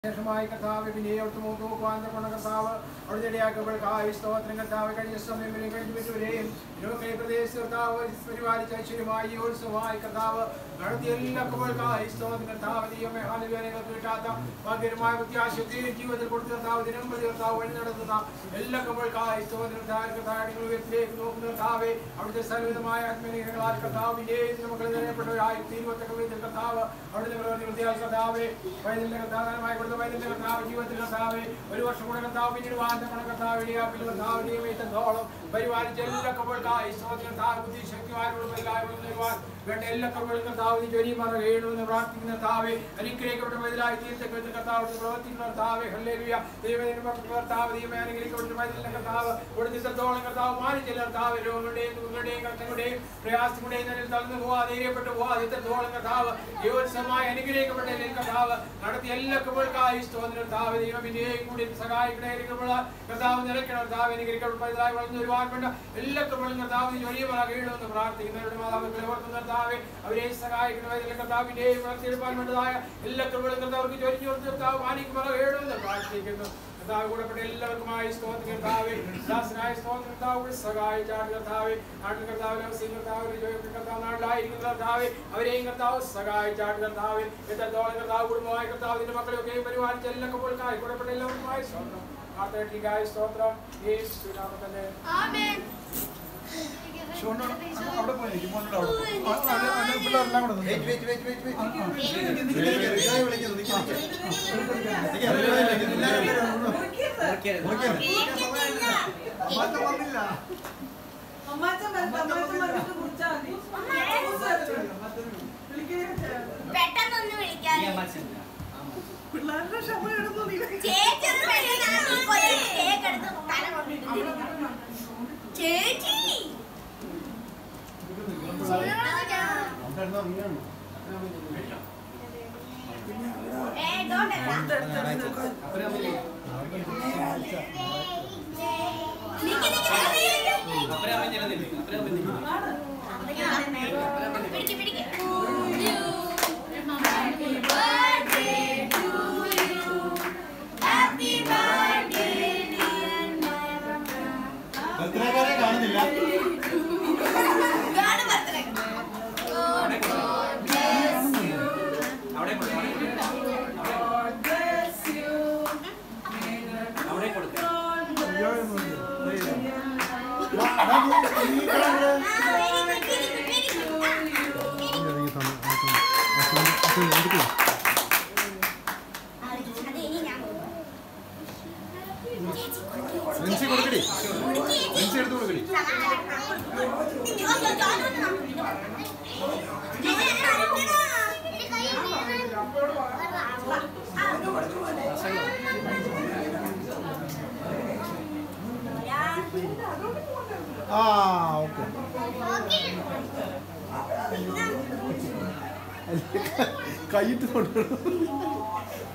ശേഷമായി കർത്താവ് പിന്നെ ഒട്ടുമോ നോക്കുവാൻ കൊണ്ട കർത്താവ് അവിടെ ഇടയാക്കപ്പെടുക സ്തോത്രം കർത്താവ് കഴിഞ്ഞ സമയം വരെ കഴിഞ്ഞു പറ്റുവരെയും ഇതൊക്കെ പ്രദേശത്ത് കർത്താവ് പരിപാലിച്ച ഐശ്വര്യമായി ഈ ഉത്സവമായി കർത്താവ് നടത്തിയ എല്ലാ കുമൾക്കായി സ്തോത്രം കർത്താവ് ദൈവമേ ഹാലുവേലങ്ങൾക്ക് കിട്ടാത്ത ഭാഗ്യകരമായ പ്രത്യാശക്തി ജീവിതത്തിൽ കൊടുത്ത കർത്താവ് ദിനം പ്രതി കർത്താവ് വഴി നടത്തുന്ന എല്ലാ കുമൾക്കായി സ്തോത്രം കർത്താവ് കർത്താവ് നിങ്ങൾ ഉയരത്തിലേക്ക് നോക്കുന്ന കർത്താവെ അവിടുത്തെ സർവ്വതമായ ആത്മീയങ്ങളാൽ കർത്താവിന്റെ മക്കളെ നിലയപ്പെട്ടവരായി തീരുവത്തക്ക വിധത്തിൽ കർത്താവ് അവിടുത്തെ പ്രവർത്തി വൃത്തിയാൽ കർത്താവെ വൈദ്യുതി കർത്താവായി കൊടുത്ത വൈദ്യുതി കർത്താവ് ജീവിതത്തിൽ കർത്താവെ ഒരു വർഷം കൂടെ കർത്താവ് പിന്നീട് വാഹന കർത്താവ് ഇടിയാപ്പിൽ കർത്താവ് നിയമിത്തോളം പരിപാലിച്ച എല്ലാ കപ്പൾക്കായി സ്തോത്രം കർത്താവ് ബുദ്ധി ശക്തിവാരോടും എല്ലാവരും നൽകുവാൻ വേണ്ട എല്ലാ കപ്പളും കർത്താവ് നീ ജോലി മറ വേണമെന്ന് പ്രാർത്ഥിക്കുന്ന കർത്താവെ അനുഗ്രഹിക്കപ്പെട്ട മതിലായി തീർച്ചയായിട്ടും കർത്താവ് പ്രവർത്തിക്കുന്ന കർത്താവെ ഹല്ലേലൂയ ദൈവത്തിന്റെ കർത്താവ് ദൈവമേ അനുഗ്രഹിക്കപ്പെട്ട മതിലിന്റെ കർത്താവ് കൊടുത്ത ഇത്രത്തോളം കർത്താവ് മാനിച്ചില്ല കർത്താവ് രോഗങ്ങളുടെയും ദുഃഖങ്ങളുടെയും കഷ്ടങ്ങളുടെയും പ്രയാസങ്ങളുടെയും നിലയിൽ തളർന്നു പോവാ ധൈര്യപ്പെട്ടു പോവാ ഇത്രത്തോളം കർത്താവ് യോത്സമായി അനുഗ്രഹിക്കപ്പെട്ട എല്ലാ കർത്താവ് നടത്തിയ എല്ലാ കപ്പൾക്കായി സ്തോത്രം കർത്താവ് ദൈവത്തിന്റെയും കൂടി സഹായിക്കണേ കർത്താവ് നിലയ്ക്കണം കർത്താവ് അനുഗ്രഹിക്കപ്പെട്ട മതിലായി വളർന്നു വരുവാൻ വേണ്ട എല്ലാ കപ്പളും കർത്താവ് ജോലി മറ വീഴുമെന്ന് പ്രാർത്ഥിക്കുന്നവരുടെ മാതാപിതാക്കളെ ഓർക്കുന്ന കർത്താവെ അവരെ സഹായിക്കണമേ കർത്താവിന്റെയും വളർത്തിയെടുപ്പാൻ വേണ്ടതായ എല്ലാ കപ്പളും കർത്താവർക്ക് ജോലി ചോദിച്ച് കർത്താവ് മാനിക്കുമറ വീഴുമെന്ന് പ്രാർത്ഥിക്കുന്നു കർത്താവ് കൂടപ്പെട്ട എല്ലാവർക്കുമായി സ്തോത്രം കർത്താവെ ദാസനായ സ്തോത്രം കർത്താവ് സഹായിച്ചാണ് കർത്താവെ നാട്ടിൽ കർത്താവ് അവസ്ഥയും കർത്താവ് ജോലിക്കും കർത്താവ് നാട്ടിലായിരിക്കുന്ന കർത്താവെ അവരെയും കർത്താവ് സഹായിച്ചാണ് കർത്താവെ എത്രത്തോളം കർത്താവ് കുടുംബമായ കർത്താവിന്റെ മക്കളെയൊക്കെയും പരിപാലിച്ച എല്ലാ കപ്പോൾക്കായി കൂടപ്പെട്ട എല്ലാവർക്കുമായി സ്തോത്രം പ്രാർത്ഥനയ്ക്കായി സ്തോത്രം യേശു നാമത്തിലെ അവിടെ പോയി നിൽക്കും മോനോട് അവിടെ പോ. ആ, ആ, ആ, ആ, പിള്ളേരെല്ലാം കൂടെ നിന്ന്. മാറ്റം വന്നില്ല പെട്ടെന്നൊന്ന് വിളിക്കാൻ പിള്ളേരുടെ ക്ഷമ എടുത്തു നീ ചേച്ചി ഒന്ന് വിളിക്കാൻ നീ പോയി കേക്ക് എടുത്ത് തല കൊണ്ടിട്ട് ചേച്ചി ഏ ഡോണ്ട് നിക്ക് നിക്ക് പിടിക്ക് പിടിക്ക് Happy birthday to you. Happy birthday, dear Nana. ബർത്ത്ഡേക്കാരെ കാണുന്നില്ല ഇതാണ് birthday. God, God bless you. God bless you. ആ, very good, very good, very good. ആ, very good. അത് ഇനി ഞാൻ കൊടുക്കാം. ചേച്ചി കൊടുക്ക്. ലിൻസി കൊടുക്കടി കൊടുക്ക് ചേച്ചി. ലിൻസി എടുത്ത് കൊടുക്കടി ആ ഓക്കെ കൈയിട്ട് കൊണ്ടുവരും